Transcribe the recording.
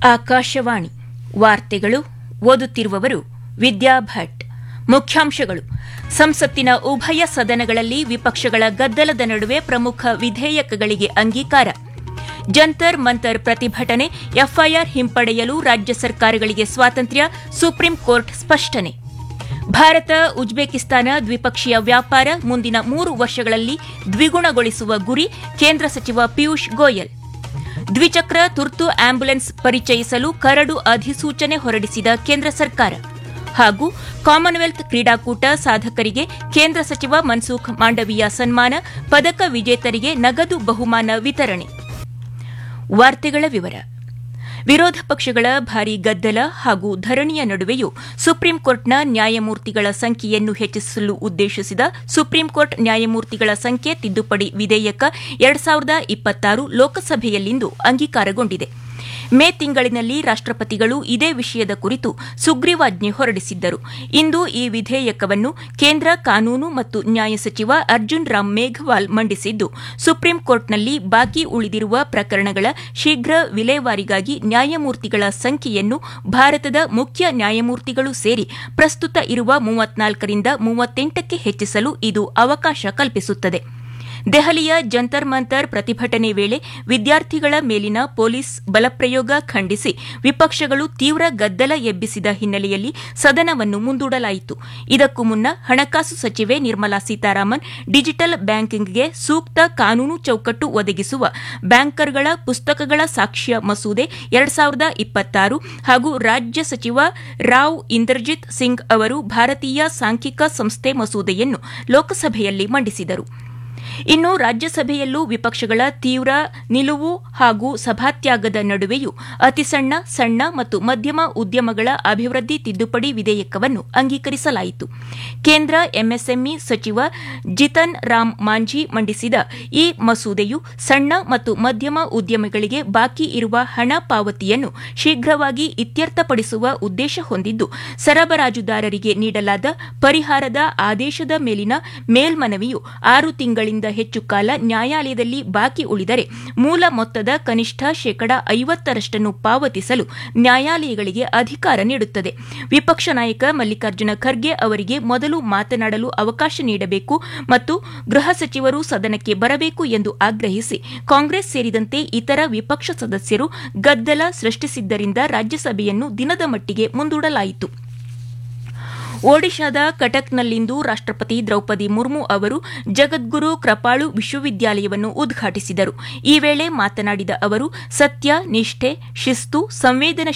ಆಕಾಶವಾಣಿ ವಾರ್ತೆಗಳು ಓದುತ್ತಿರುವವರು ವಿದ್ಯಾ ಭಟ್ ಮುಖ್ಯಾಂಶಗಳು ಸಂಸತ್ತಿನ ಉಭಯ ಸದನಗಳಲ್ಲಿ ವಿಪಕ್ಷಗಳ ಗದ್ದಲದ ನಡುವೆ ಪ್ರಮುಖ ವಿಧೇಯಕಗಳಿಗೆ ಅಂಗೀಕಾರ ಜಂತರ್ ಮಂತರ್ ಪ್ರತಿಭಟನೆ ಎಫ್ಐಆರ್ ಹಿಂಪಡೆಯಲು ರಾಜ್ಯ ಸರ್ಕಾರಗಳಿಗೆ ಸ್ವಾತಂತ್ರ್ಯ ಸುಪ್ರೀಂ ಕೋರ್ಟ್ ಸ್ಪಷ್ಟನೆ ಭಾರತ ಉಜ್ಬೇಕಿಸ್ತಾನ ದ್ವಿಪಕ್ಷೀಯ ವ್ಯಾಪಾರ ಮುಂದಿನ ಮೂರು ವರ್ಷಗಳಲ್ಲಿ ದ್ವಿಗುಣಗೊಳಿಸುವ ಗುರಿ ಕೇಂದ್ರ ಸಚಿವ ಪಿಯೂಷ್ ಗೋಯಲ್ ದ್ವಿಚಕ್ರ ತುರ್ತು ಆಂಬ್ಯುಲೆನ್ಸ್ ಪರಿಚಯಿಸಲು ಕರಡು ಅಧಿಸೂಚನೆ ಹೊರಡಿಸಿದ ಕೇಂದ್ರ ಸರ್ಕಾರ ಹಾಗೂ ಕಾಮನ್ವೆಲ್ತ್ ಕ್ರೀಡಾಕೂಟ ಸಾಧಕರಿಗೆ ಕೇಂದ್ರ ಸಚಿವ ಮನ್ಸುಖ್ ಮಾಂಡವೀಯ ಸನ್ಮಾನ ಪದಕ ವಿಜೇತರಿಗೆ ನಗದು ಬಹುಮಾನ ವಿತರಣೆ ವಾರ್ತೆಗಳ ವಿವರ ವಿರೋಧ ಪಕ್ಷಗಳ ಭಾರೀ ಗದ್ದಲ ಹಾಗೂ ಧರಣಿಯ ನಡುವೆಯೂ ಸುಪ್ರೀಂ ಕೋರ್ಟ್ನ ನ್ಯಾಯಮೂರ್ತಿಗಳ ಸಂಖ್ಯೆಯನ್ನು ಹೆಚ್ಚಿಸಲು ಉದ್ದೇಶಿಸಿದ ಸುಪ್ರೀಂ ಕೋರ್ಟ್ ನ್ಯಾಯಮೂರ್ತಿಗಳ ಸಂಖ್ಯೆ ತಿದ್ದುಪಡಿ ವಿಧೇಯಕ ಎರಡು ಸಾವಿರದ ಇಪ್ಪತ್ತಾರು ಲೋಕಸಭೆಯಲ್ಲಿಂದು ಅಂಗೀಕಾರಗೊಂಡಿದೆ ಮೇ ತಿಂಗಳಿನಲ್ಲಿ ರಾಷ್ಟಪತಿಗಳು ಇದೇ ವಿಷಯದ ಕುರಿತು ಸುಗ್ರೀವಾಜ್ಞೆ ಹೊರಡಿಸಿದ್ದರು ಇಂದು ಈ ವಿಧೇಯಕವನ್ನು ಕೇಂದ್ರ ಕಾನೂನು ಮತ್ತು ನ್ಯಾಯ ಸಚಿವ ಅರ್ಜುನ್ ರಾಮ್ ಮೇಘವಾಲ್ ಮಂಡಿಸಿದ್ದು ಸುಪ್ರೀಂ ಕೋರ್ಟ್ನಲ್ಲಿ ಬಾಕಿ ಉಳಿದಿರುವ ಪ್ರಕರಣಗಳ ಶೀಘ್ರ ವಿಲೇವಾರಿಗಾಗಿ ನ್ಯಾಯಮೂರ್ತಿಗಳ ಸಂಖ್ಯೆಯನ್ನು ಭಾರತದ ಮುಖ್ಯ ನ್ಯಾಯಮೂರ್ತಿಗಳು ಸೇರಿ ಪ್ರಸ್ತುತ ಇರುವ ಮೂವತ್ನಾಲ್ಕರಿಂದ ಮೂವತ್ತೆಂಟಕ್ಕೆ ಹೆಚ್ಚಿಸಲು ಇದು ಅವಕಾಶ ಕಲ್ಪಿಸುತ್ತದೆ ದೆಹಲಿಯ ಜಂತರ್ ಮಂತರ್ ಪ್ರತಿಭಟನೆ ವೇಳೆ ವಿದ್ಯಾರ್ಥಿಗಳ ಮೇಲಿನ ಪೊಲೀಸ್ ಬಲಪ್ರಯೋಗ ಖಂಡಿಸಿ ವಿಪಕ್ಷಗಳು ತೀವ್ರ ಗದ್ದಲ ಎಬ್ಬಿಸಿದ ಹಿನ್ನೆಲೆಯಲ್ಲಿ ಸದನವನ್ನು ಮುಂದೂಡಲಾಯಿತು ಇದಕ್ಕೂ ಮುನ್ನ ಹಣಕಾಸು ಸಚಿವೆ ನಿರ್ಮಲಾ ಸೀತಾರಾಮನ್ ಡಿಜಿಟಲ್ ಬ್ಯಾಂಕಿಂಗ್ಗೆ ಸೂಕ್ತ ಕಾನೂನು ಚೌಕಟ್ಟು ಒದಗಿಸುವ ಬ್ಯಾಂಕರ್ಗಳ ಪುಸ್ತಕಗಳ ಸಾಕ್ಷ್ಯ ಮಸೂದೆ ಎರಡು ಸಾವಿರದ ಇಪ್ಪತ್ತಾರು ಹಾಗೂ ರಾಜ್ಯ ಸಚಿವ ರಾವ್ ಇಂದರ್ಜಿತ್ ಸಿಂಗ್ ಅವರು ಭಾರತೀಯ ಸಾಂಖ್ಯಿಕ ಸಂಸ್ಥೆ ಮಸೂದೆಯನ್ನು ಲೋಕಸಭೆಯಲ್ಲಿ ಮಂಡಿಸಿದರು ಇನ್ನು ರಾಜ್ಯಸಭೆಯಲ್ಲೂ ವಿಪಕ್ಷಗಳ ತೀವ್ರ ನಿಲುವು ಹಾಗೂ ಸಭಾತ್ಯಾಗದ ನಡುವೆಯೂ ಅತಿಸಣ್ಣ ಸಣ್ಣ ಮತ್ತು ಮಧ್ಯಮ ಉದ್ಯಮಗಳ ಅಭಿವೃದ್ಧಿ ತಿದ್ದುಪಡಿ ವಿಧೇಯಕವನ್ನು ಅಂಗೀಕರಿಸಲಾಯಿತು ಕೇಂದ್ರ ಎಂಎಸ್ಎಂಇ ಸಚಿವ ಜಿತನ್ ರಾಮ್ ಮಾಂಝಿ ಮಂಡಿಸಿದ ಈ ಮಸೂದೆಯು ಸಣ್ಣ ಮತ್ತು ಮಧ್ಯಮ ಉದ್ಯಮಗಳಿಗೆ ಬಾಕಿ ಇರುವ ಹಣ ಪಾವತಿಯನ್ನು ಶೀಘ್ರವಾಗಿ ಇತ್ಯರ್ಥಪಡಿಸುವ ಉದ್ದೇಶ ಹೊಂದಿದ್ದು ಸರಬರಾಜುದಾರರಿಗೆ ನೀಡಲಾದ ಪರಿಹಾರದ ಆದೇಶದ ಮೇಲಿನ ಮೇಲ್ಮನವಿಯು ಆರು ತಿಂಗಳಿಂದ ಹೆಚ್ಚು ಕಾಲ ನ್ಯಾಯಾಲಯದಲ್ಲಿ ಬಾಕಿ ಉಳಿದರೆ ಮೂಲ ಮೊತ್ತದ ಕನಿಷ್ಠ ಶೇಕಡಾ ಐವತ್ತರಷ್ಟನ್ನು ಪಾವತಿಸಲು ನ್ಯಾಯಾಲಯಗಳಿಗೆ ಅಧಿಕಾರ ನೀಡುತ್ತದೆ ವಿಪಕ್ಷ ನಾಯಕ ಮಲ್ಲಿಕಾರ್ಜುನ ಖರ್ಗೆ ಅವರಿಗೆ ಮೊದಲು ಮಾತನಾಡಲು ಅವಕಾಶ ನೀಡಬೇಕು ಮತ್ತು ಗೃಹ ಸಚಿವರು ಸದನಕ್ಕೆ ಬರಬೇಕು ಎಂದು ಆಗ್ರಹಿಸಿ ಕಾಂಗ್ರೆಸ್ ಸೇರಿದಂತೆ ಇತರ ವಿಪಕ್ಷ ಸದಸ್ಯರು ಗದ್ದಲ ಸೃಷ್ಟಿಸಿದ್ದರಿಂದ ರಾಜ್ಯಸಭೆಯನ್ನು ದಿನದ ಮಟ್ಟಿಗೆ ಮುಂದೂಡಲಾಯಿತು ಒಡಿಶಾದ ಕಟಕ್ನಲ್ಲಿಂದು ರಾಷ್ಟಪತಿ ದ್ರೌಪದಿ ಮುರ್ಮು ಅವರು ಜಗದ್ಗುರು ಕೃಪಾಳು ವಿಶ್ವವಿದ್ಯಾಲಯವನ್ನು ಉದ್ಘಾಟಿಸಿದರು ಈ ವೇಳೆ ಮಾತನಾಡಿದ ಅವರು ಸತ್ಯ ನಿಷ್ಠೆ ಶಿಸ್ತು ಸಂವೇದನ